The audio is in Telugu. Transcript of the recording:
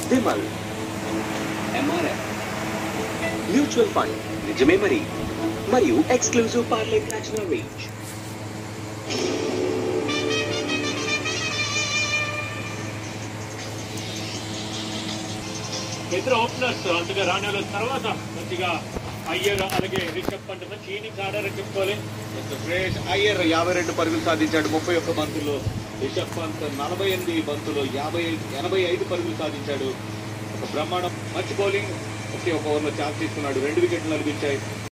విమల్ ఎంఆర్ఎఫ్ మ్యూచువల్ ఫండ్ నిజమే మరి మరియు ఎక్స్క్లూజివ్ పార్లే ప్లాటినా రేంజ్ ఇద్దరు ఓపెనర్స్ అంతగా రాణాల తర్వాత మంచిగా అయ్యర్ అలాగే రిషబ్ పంట్ మంచి ఇన్నింగ్స్ ఆడారని చెప్పుకోవాలి సురేష్ అయ్యర్ యాభై రెండు పరుగులు సాధించాడు ముప్పై ఒక్క బంతుల్లో రిషబ్ పంత్ నలభై ఎనిమిది బంతుల్లో యాభై ఎనభై ఐదు పరుగులు సాధించాడు ఒక బ్రహ్మాండం మంచి బౌలింగ్ ఒకే ఒక ఓవర్లో ఛాన్స్ తీసుకున్నాడు రెండు వికెట్లు లభించాయి